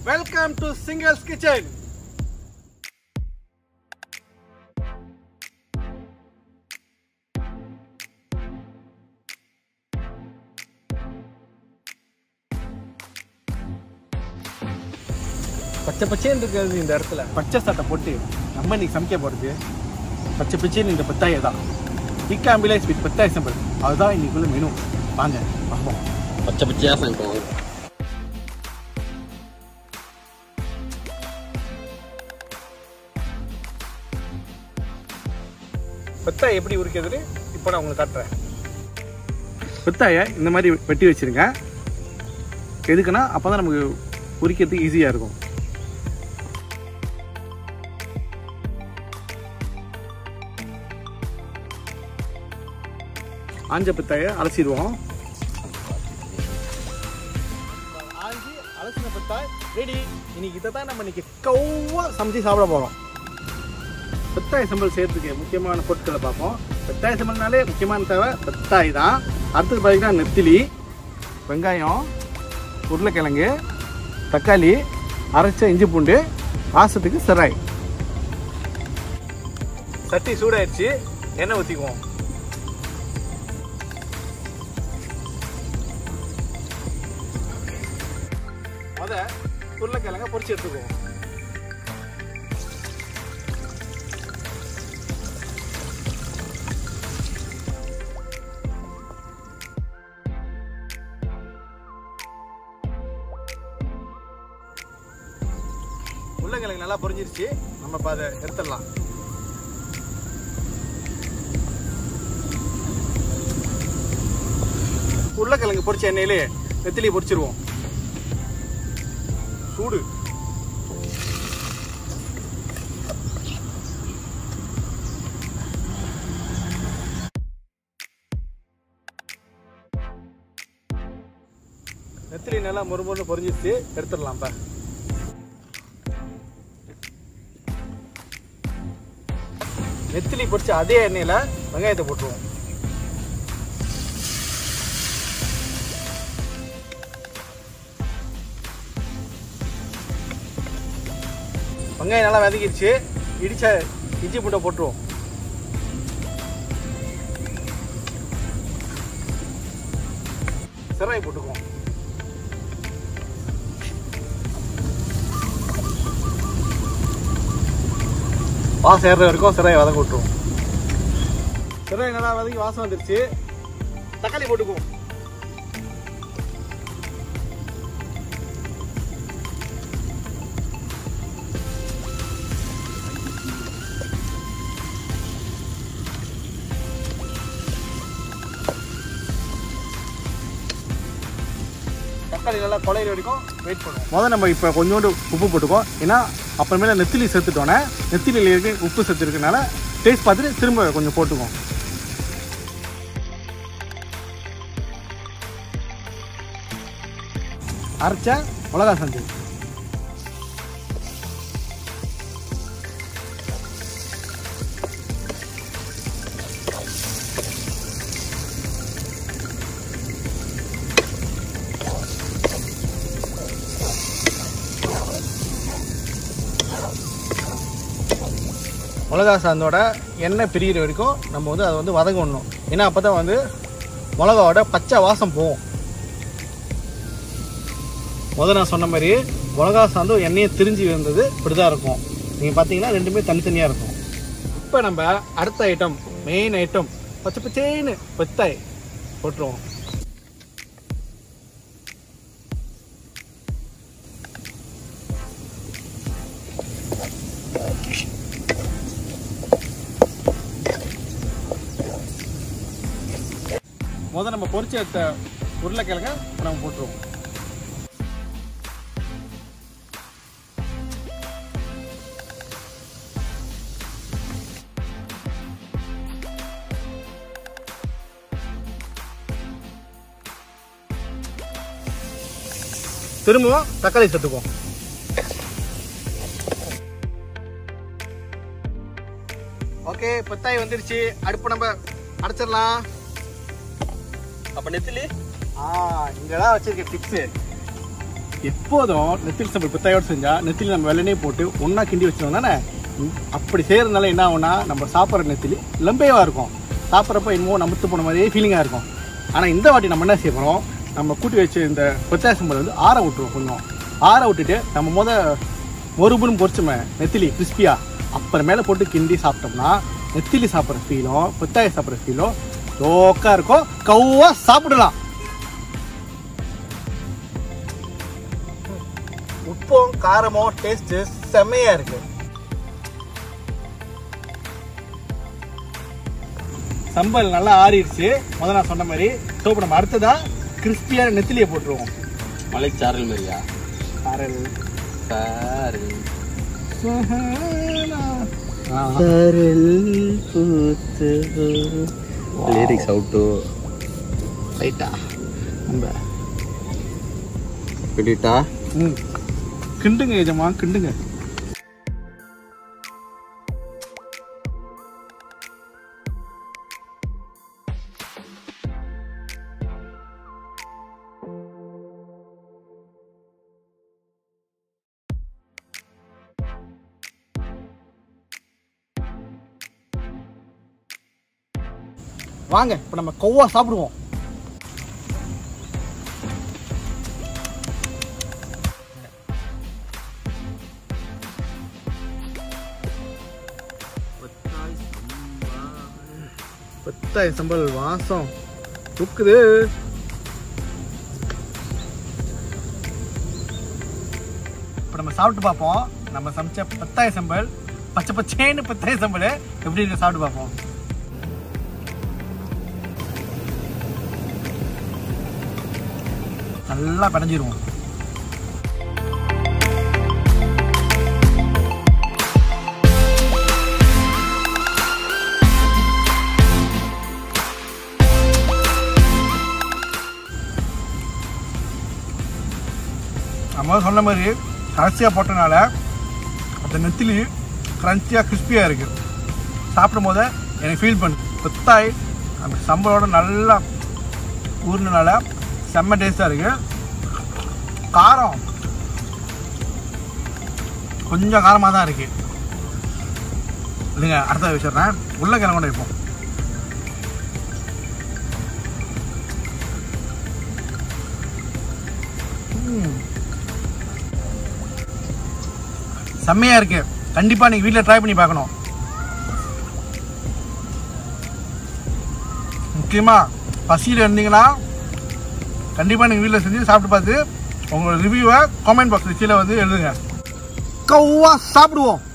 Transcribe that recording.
Welcome to singers kitchen பச்சை பச்சைன்னு இருக்கிறது இந்த இடத்துல பச்சை சட்டை போட்டு நம்ம இன்னைக்கு சமைக்க போகிறது பச்சை பச்சைன்னு இந்த பத்தாயை தான் டிக் ஆம்பிளைஸ் வித் பத்தாய் சம்பல் அதுதான் இன்னைக்குள்ள மெனு வாங்க பார்ப்போம் பச்சை பச்சையா சமைப்போம் பெத்தாய் எப்படி உரிக்கிறதுன்னு இப்போ நான் உங்களுக்கு காட்டுறேன் பெத்தாயை இந்த மாதிரி வெட்டி வச்சிருங்க எதுக்குன்னா அப்போ தான் நமக்கு உரிக்கிறதுக்கு ஈஸியாக இருக்கும் ஆஞ்ச பெத்தாயை அலசிடுவோம் ஆஞ்சி அலசின பெத்தாய் ரெடி இன்னைக்கு இதை தான் நம்ம இன்னைக்கு கவ்வா சமைச்சு சாப்பிட போகிறோம் பெத்தாய் சம்பல் செய்யறதுக்கு முக்கியமான பொருட்களை பார்ப்போம் பெத்தாய் சம்பல்னாலே முக்கியமான தேவை பெத்தாய் தான் அடுத்தது பார்த்தீங்கன்னா நெத்திலி வெங்காயம் உருளைக்கிழங்கு தக்காளி அரைச்ச இஞ்சி பூண்டு வாசத்துக்கு சிராய் சட்டி சூடாயிடுச்சு எண்ணெய் ஊற்றிக்குவோம் முத உருளைக்கிழங்க பொரிச்சு எடுத்துக்குவோம் உருளைக்கிழங்கு நல்லா பொரிஞ்சிருச்சு நம்ம இப்போ அதை எடுத்துடலாம் உருளைக்கிழங்கு பொரிச்ச எண்ணெயிலே நெத்திலி பொரிச்சிருவோம் சூடு நெத்திலி நல்லா மொறுமொறுன்னு பொரிஞ்சிருச்சு எடுத்துடலாம் இப்போ நெத்திலி பொரிச்ச அதே எண்ணெயில வெங்காயத்தை போட்டுருவோம் வெங்காயம் நல்லா வதக்கிடுச்சு இடிச்ச இஞ்சி பூண்டை போட்டுருவோம் சிராய் போட்டுக்குவோம் வாசம் ஏறுற வரைக்கும் சிராயை வதக்க விட்டுருவோம் சிராய் நல்லா வதக்கி வாசம் வந்துருச்சு தக்காளி போட்டுக்குவோம் தக்காளி நல்லா குழையிற வரைக்கும் வெயிட் பண்ணுவோம் முதல்ல நம்ம இப்போ கொஞ்சோண்டு உப்பு போட்டுக்கோம் ஏன்னா அப்புறமேல நெத்திலி சேர்த்துட்டோன்னே நெத்திலியில் இருக்க உப்பு சேர்த்து இருக்கனால டேஸ்ட் பார்த்துட்டு திரும்ப கொஞ்சம் போட்டுக்குவோம் அரைச்ச மிளகா சஞ்சு மிளகா சாந்தோட எண்ணெய் பிரிகிற வரைக்கும் நம்ம வந்து அதை வந்து வதங்கணும் ஏன்னா அப்போ தான் வந்து மிளகாவோட பச்சை வாசம் போகும் முதல் நான் சொன்ன மாதிரி மிளகா சாந்தும் எண்ணெயை திரிஞ்சு வந்தது இப்படி தான் இருக்கும் நீங்கள் பார்த்தீங்கன்னா ரெண்டுமே தனித்தனியாக இருக்கும் இப்போ நம்ம அடுத்த ஐட்டம் மெயின் ஐட்டம் பச்சை பச்சேன்னு பெத்தாய் போட்டுருவோம் முதல்ல நம்ம பொரிச்சு எடுத்த உருளைக்கிழங்க இப்ப நம்ம போட்டுருவோம் திரும்பவும் தக்காளி சேர்த்துக்குவோம் ஓகே பெத்தாய் வந்துருச்சு அடுப்பு நம்ம அடைச்சிடலாம் அப்ப நெத்திலி ஆ இங்கதான் வச்சிருக்க டிப்ஸ் எப்போதும் நெத்திலி சம்பல் பித்தாயோடு செஞ்சா நெத்திலி நம்ம வெள்ளனே போட்டு ஒண்ணா கிண்டி வச்சிருவோம் தானே ம், அப்படி செய்யறதுனால என்ன ஆகும்னா நம்ம சாப்பிட்ற நெத்திலி லம்பேவா இருக்கும் சாப்பிட்றப்ப என்னமோ நமுத்து போன மாதிரியே ஃபீலிங்காக இருக்கும் ஆனால் இந்த வாட்டி நம்ம என்ன செய்ய போகிறோம் நம்ம கூட்டி வச்ச இந்த பித்தாய சம்பல் வந்து ஆற விட்டுருவோம் கொஞ்சம் ஆற விட்டுட்டு நம்ம முத மொறுபுன்னு பொரிச்சுமே நெத்திலி கிறிஸ்பியா அப்புறமேல போட்டு கிண்டி சாப்பிட்டோம்னா நெத்திலி சாப்பிட்ற ஃபீலும் பித்தாய சாப்பிட்ற ஃபீலும் ஜோக்கா இருக்கும் கவ்வா சாப்பிடலாம் உப்பும் காரமும் டேஸ்ட் செம்மையா இருக்கு சம்பல் நல்லா ஆறிடுச்சு முதல்ல நான் சொன்ன மாதிரி சோப்பு நம்ம அடுத்ததா கிறிஸ்பியான நெத்திலியை போட்டுருவோம் மலைச்சாரல் மாதிரியா காரல் சாரல் ஆ. லிரிக்ஸ் அவுட்டு ரைட்டா நம்ம விட்டுட்டா ம் கிண்டுங்க எஜமா கிண்டுங்க வாங்க இப்போ நம்ம கொவ்வா சாப்பிடுவோம் பத்தாய் சம்பல் வாசம் தூக்குது இப்போ நம்ம சாப்பிட்டு பார்ப்போம் நம்ம சமைச்ச பத்தாய சம்பல் பச்சை பச்சேன்னு பத்தாய சம்பல் எப்படி இருக்கு சாப்பிட்டு பார்ப்போம் நல்லா பிணைஞ்சிருவோம் நம்ம சொன்ன மாதிரி கடைசியாக போட்டனால அந்த நெத்திலி கிரன்ச்சியாக கிறிஸ்பியாக இருக்குது சாப்பிடும் போது எனக்கு ஃபீல் பண்ணு கொத்தாய் அந்த சம்பளோட நல்லா ஊறினால செம்ம டேஸ்ட்டாக இருக்குது காரம் கொஞ்சம் காரமாக தான் இருக்குது இல்லைங்க அடுத்த வச்சிடுறேன் உருளைக்கிழங்கு கொண்டு வைப்போம் ம். செம்மையா இருக்கு கண்டிப்பா நீங்க வீட்ல ட்ரை பண்ணி பார்க்கணும் முக்கியமா பசியில் இருந்தீங்கன்னா கண்டிப்பா நீங்க வீட்ல செஞ்சு சாப்பிட்டு பார்த்து உங்களோட ரிவ்யூவை காமெண்ட் பாக்ஸ் கீழே வந்து எழுதுங்க கவ்வா சாப்பிடுவோம்